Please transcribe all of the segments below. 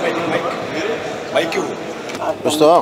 Mic వస్తావా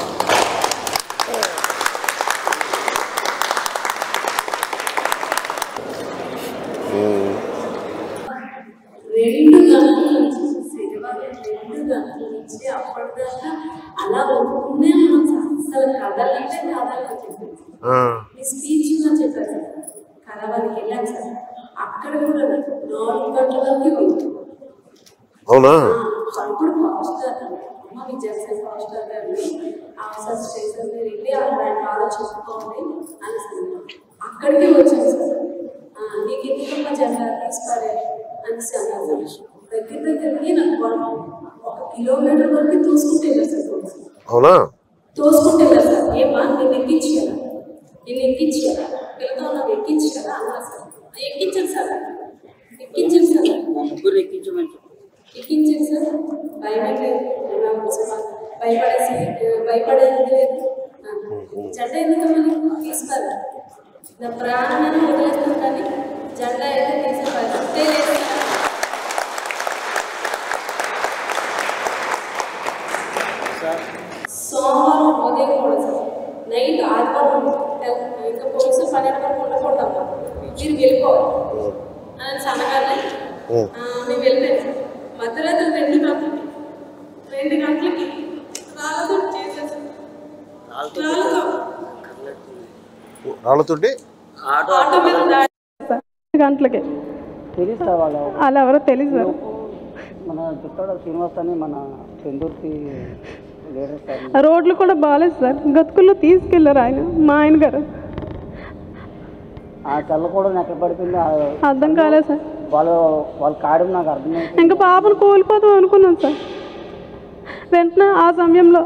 రెండు గంటల నుంచి శనివారం రెండు గంటల నుంచి అప్పటిదాకా అలా ఉంటూనే ఉన్నాం సార్ అసలు కథలంటే కథలు చెప్పారు మీ స్పీచ్ లో చెప్పారు సార్ కథవానికి వెళ్ళాం సార్ అక్కడ కూడా నాలుగు గంటలకి ఉంది అవునా అప్పుడు మాస్టర్ అమ్మ విద్యాసాగర్ మాస్టర్ గారు ఆ సార్ స్టేషన్ మీరు వెళ్ళి ఆయన ఆలోచించుకోండి అని సార్ అక్కడికి వచ్చాను సార్ ఆ, నీకు ఎందుకమ్మా జెండా తీసుకోలే అని సార్ అన్నారు సార్ దగ్గర దగ్గరికి నాకు వన్- ఒక కిలోమీటర్ వరకు తోసుకుంటే వెళ్ళారు సార్ తోసు. అవునా తోసుకుంటే వెళ్ళారు సార్ ఏమా నేను ఎక్కించి కదా నేను ఎక్కించి కదా పిల్లతో నాకు ఎక్కించి కదా అన్నారు సార్ ఎక్కించాను సార్ ఎక్కించాను సార్ ముగ్గురు ఎక్కించమని చెప్పు. ఎక్కించాను సార్ భయపడలేదు భయపడేసి భయపడేది లేదు జెండా ఎందుకమ్మా తీసుకోరు నా ప్రాణాన్ని వదిలేస్తాను కానీ జెండా అయితే తీసే పరిస్థితే లేదు సార్. సోమవారం ఉదయం కూడా సార్ నైట్ ఆదివారం ఇంకా పోలీసులు పన్నెండు వరకు ఉండకూడదమ్మా మీరు వెళ్ళిపోవాలి అని సన్నగానే మేము వెళ్ళిపోయాం సార్ మధ్యరాత్రి రెండు గంటలకి రెండు గంటలకి రాళ్ళతో చేసేసాం రాళ్ళతో రాళ్ళతోటి ఆటో ఆటో మీద దాడి గంటలకి తెలుసా వాళ్ళు అలా ఎవరో తెలియదు సార్ మన చుట్టాడ శ్రీనివాస్ అని మన పెందుర్తి లీడర్ సార్ రోడ్లు కూడా బాగాలేదు సార్ గతుకుల్లో తీసుకెళ్లారు ఆయన మా ఆయన గారు ఆ చల్ల కూడా ఎక్కడ పడిపోయింది ఆ- అర్థం కాలేదు సార్ వాళ్ళు వాళ్ళ కాడం నాకు అర్థమైంది ఇంకా పాపను కోల్పోదాం అనుకున్నాం సార్ వెంటనే ఆ సమయంలో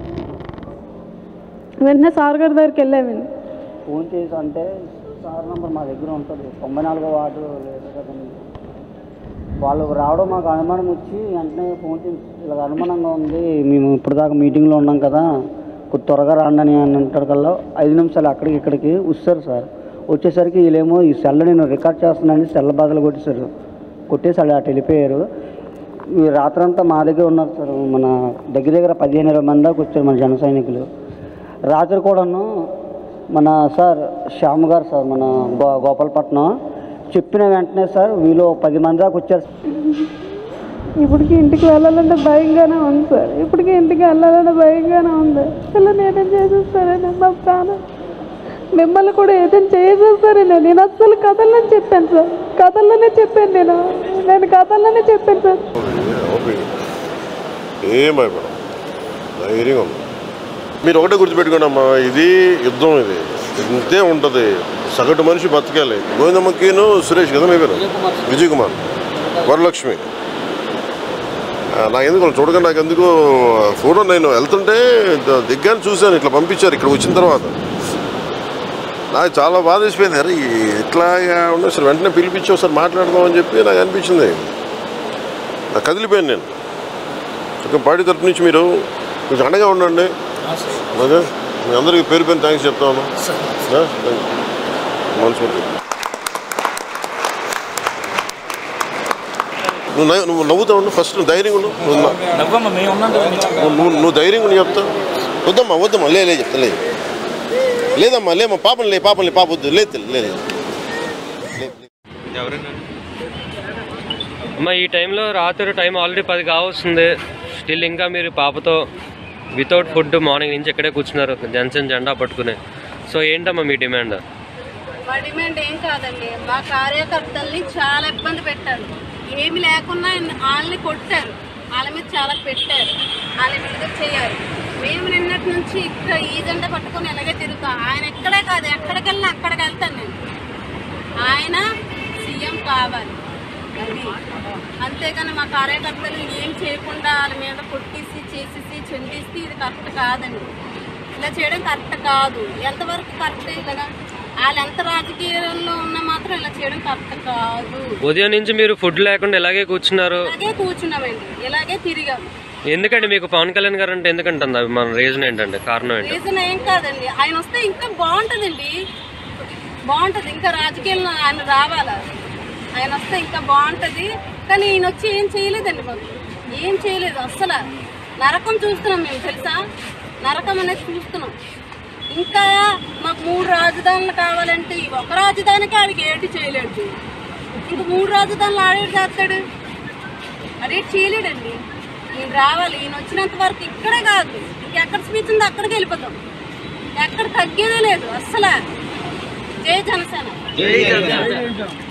వెంటనే సార్ గారి దగ్గరికి వెళ్ళామండి ఫోన్ చేసి అంటే సార్ నంబర్ మా దగ్గర ఉంటుంది తొంభై నాలుగో వార్డు లేదు కదండి వాళ్ళు రావడం మాకు అనుమానం వచ్చి వెంటనే ఫోన్ చేసి ఇలా అనుమానంగా ఉంది మేము ఇప్పుడు దాకా మీటింగ్లో ఉన్నాం కదా కొద్ది త్వరగా రాండి అని అంటారు కల్లా ఐదు నిమిషాలు అక్కడికి ఇక్కడికి వచ్చారు సార్ వచ్చేసరికి వీళ్ళేమో ఈ సెల్ నేను రికార్డ్ చేస్తున్నానని సెల్ బాధలు కొట్టేశారు కొట్టేసి వాళ్ళు అటు వెళ్ళిపోయారు ఈ రాత్రంతా మా దగ్గర ఉన్నారు సార్ మన దగ్గర దగ్గర పదిహేను ఇరవై మంది దాకా వచ్చారు మన జన సైనికులు రాత్రి కూడాను మన సార్ శ్యామ్ గారు సార్ మన గో గోపాలపట్నం చెప్పిన వెంటనే సార్ వీళ్ళు పది మంది దాకా వచ్చారు ఇప్పటికి ఇంటికి వెళ్ళాలంటే భయంగానే ఉంది సార్ ఇప్పటికి ఇంటికి వెళ్ళాలంటే భయంగానే ఉంది పిల్లలు ఏదైనా చేసేస్తారని మా ప్రాణం మిమ్మల్ని కూడా ఏదైనా చేసేస్తారని నేను అస్సలు కథల్లోనే చెప్పాను సార్ కథల్లోనే చెప్పాను నేను నేను కథల్లోనే చెప్పాను సార్ ఓకే ఏం భయపడం ధైర్యంగా ఉంది మీరు ఒకటే గుర్తుపెట్టుకోండి అమ్మా ఇది యుద్ధం ఇది ఇంతే ఉంటుంది సగటు మనిషి బతకాలి గోవిందమ్మకిను సురేష్ కదా మీ పేరు విజయ్ కుమార్ వరలక్ష్మి ఆ, నాకు ఎందుకు వాళ్ళు చూడగా నాకు ఎందుకు ఫోటో నేను వెళ్తుంటే ద- దిగ్గాన్ని చూశాను ఇట్లా పంపించారు ఇక్కడ వచ్చిన తర్వాత నాకు చాలా బాధ వేసిపోయింది అరే ఈ- ఇట్లాగా ఉన్న సరే వెంటనే పిలిపించి ఒకసారి మాట్లాడదామని చెప్పి నాకు అనిపించింది నాకు కదిలిపోయాను నేను ఒక పార్టీ తరపు నుంచి మీరు కొంచెం అండగా ఉండండి ఓకే మీ అందరికీ పేరు పేరు థ్యాంక్స్ చెప్తాను మనస్ఫూర్తి నువ్వు నవ్వు- నువ్వు నవ్వుతా ఉండు ఫస్ట్ నువ్వు ధైర్యంగా ఉండు నువ్వు నా- నవ్వమ్మ మేము ఉన్నాం కదా మీరు చెప్పండి. నువ్వు నువ్వు ధైర్యంగా ఉండి చెప్తా వద్దమ్మా వద్దమ్మా లే లే చెప్తా లే లేదమ్మా లేమ్మా పాపం లే పాపం లే పాప వద్దు లేదు లే లే. లే అమ్మ ఈ టైంలో రాత్రి టైం ఆల్రెడీ పది కావస్తుంది స్టిల్ ఇంకా మీరు పాపతో వితౌట్ ఫుడ్ మార్నింగ్ నుంచి ఇక్కడే కూర్చున్నారు జనసేన జెండా పట్టుకుని సో ఏంటమ్మా మీ డిమాండ్ మా డిమాండ్ ఏం కాదండి మా కార్యకర్తల్ని చాలా ఇబ్బంది పెట్టారు ఏమి లేకున్నా వాళ్ళని కొట్టారు వాళ్ళ మీద చాలా పెట్టారు వాళ్ళ మీద చేయాలి మేము నిన్నటి నుంచి ఇక్కడ ఈ జెండా పట్టుకొని ఇలాగే తిరుగుతాం ఆయన ఎక్కడే కాదు ఎక్కడికి వెళ్ళినా అక్కడికి వెళ్తాను నేను ఆయన సీఎం కావాలి అది అంతేగాని మా కార్యకర్తలు ఏం చేయకుండా వాళ్ళ మీద కొట్టేసి చేసేసి చెందిస్తే ఇది కరెక్ట్ కాదండి ఇలా చేయడం కరెక్ట్ కాదు ఎంతవరకు కరెక్ట్ ఇలాగా వాళ్ళు ఎంత రాజకీయాల్లో ఉన్నా మాత్రం ఇలా చేయడం కరెక్ట్ కాదు ఉదయం నుంచి మీరు ఫుడ్ లేకుండా ఇలాగే కూర్చున్నారు ఇలాగే కూర్చున్నామండి ఇలాగే తిరిగాము ఎందుకండి మీకు పవన్ కళ్యాణ్ గారు అంటే ఎందుకంటుంది అవి మన రీజన్ ఏంటంటే కారణం ఏంటి రీజన్ ఏం కాదండి ఆయన వస్తే ఇంకా బాగుంటుందండి బాగుంటుంది ఇంకా రాజకీయాల్లో ఆయన రావాలా ఆయన వస్తే ఇంకా బాగుంటుంది కానీ ఈయన వచ్చి ఏం చేయలేదండి మాకు ఏం చేయలేదు అస్సలు నరకం చూస్తున్నాం మేము తెలుసా నరకం అనేది చూస్తున్నాం ఇంకా మాకు మూడు రాజధానులు కావాలంటే ఈ ఒక రాజధానికి ఆడికి ఏంటి చేయలేడు ఇంక మూడు రాజధానులు ఆడేటి చేస్తాడు అదేంటి చేయలేడండి ఈయన రావాలి ఈయన వచ్చినంత వరకు ఇక్కడే కాదు ఇంకెక్కడ స్పీచ్ ఉందో అక్కడికి వెళ్ళిపోతాం ఎక్కడ తగ్గేదే లేదు అస్సలు జై జనసేన